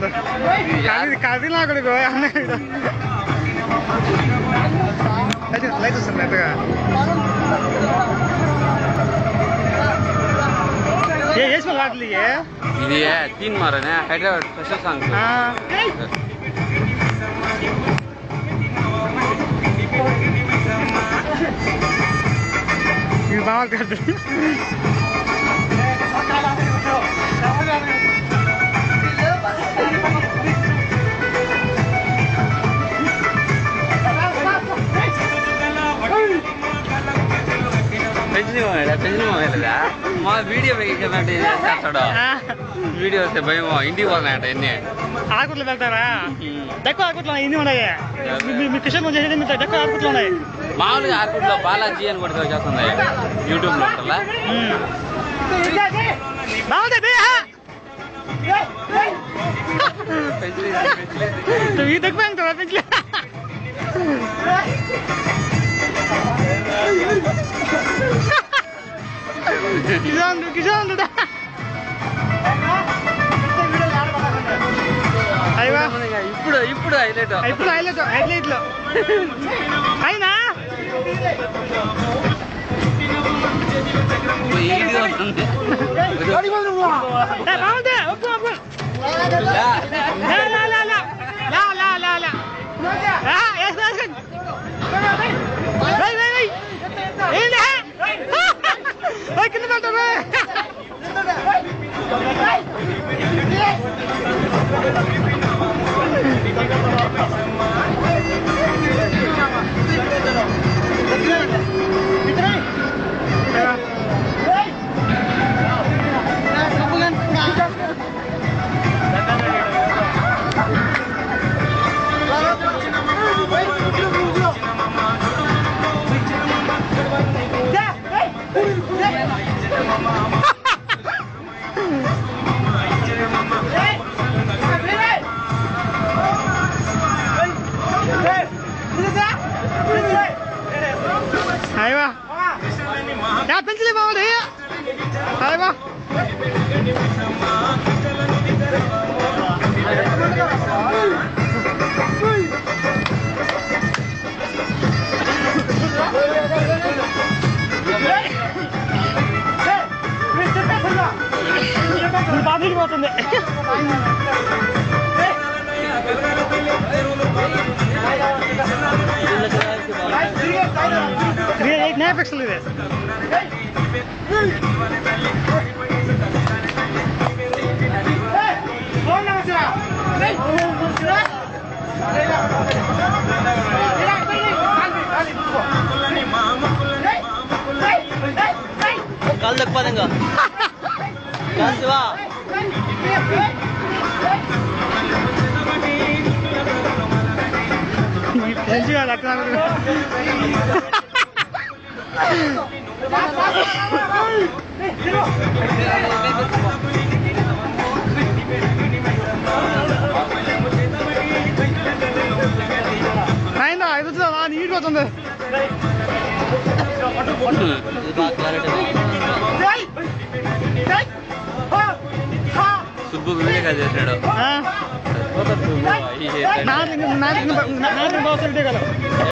ಅದು ಕದಿ ಕದಿಲ ಕೊಡುಗು లైట్ వస్తుంది పెద్దగా ఏ వేసిన వాటికి ఇది తీన్ మారనే హైదరాబాద్ స్పెషల్ సాంగ్ ఇది బాగా కట్టు పెంచిన పెంచిన లేదా మా వీడియో పెంచినట్టు చేస్తాడు వీడియో వస్తే భయం ఇంటికి పోతున్నాయట ఎన్ని ఆకుట్లు వెళ్తారా తక్కువ ఆకుట్లు ఉన్నాయి ఇన్ని ఉన్నాయి మీ- మీ- మీ కిషన్ చేసేది మీ తక్కువ ఆకుట్లు ఉన్నాయి మామూలుగా ఆర్కుట్లో బాలాజీ అని కొడితే వచ్చేస్తుంది యూట్యూబ్ లో ఉంటుందా బాగుంది బే, హా. నువ్వు ఈ తక్కువ అంటారా పెంచలే కిషాన్ కిషాన్ అయ్యా ఇప్పుడు ఇప్పుడు హైలైట్ ఇప్పుడు హైలైట్ హైలైట్ లో అయినా ఇది వస్తుంది ఏ, బాగుంది ఒప్పు ఒప్పు లా, లా, లా, లా. లా, లా, లా, లా. ఆ, వేసుకో, వేసుకో. వెయ్, వెయ్, వెయ్. ఏంటి? ఓయ్, కింద పడ్డారు. అయ్యవా యా పెంచలే బాగుంది అయ్యవా బాబీకి పోతుంది ఎయిట్ నైన్ పిక్సెల్ ఇది కాలు తక్కువ కాలు శివా మంచిగా అట్లా అయిందా ఐదు వచ్చిందా నీట్గా వస్తుంది ఇది బాగా క్లారిటీ సుబ్బు వీడియో చేశాడు ఆ, సుబ్బు, ఈ చేశాడు. నాకు నాకు నాకు బాగా కదా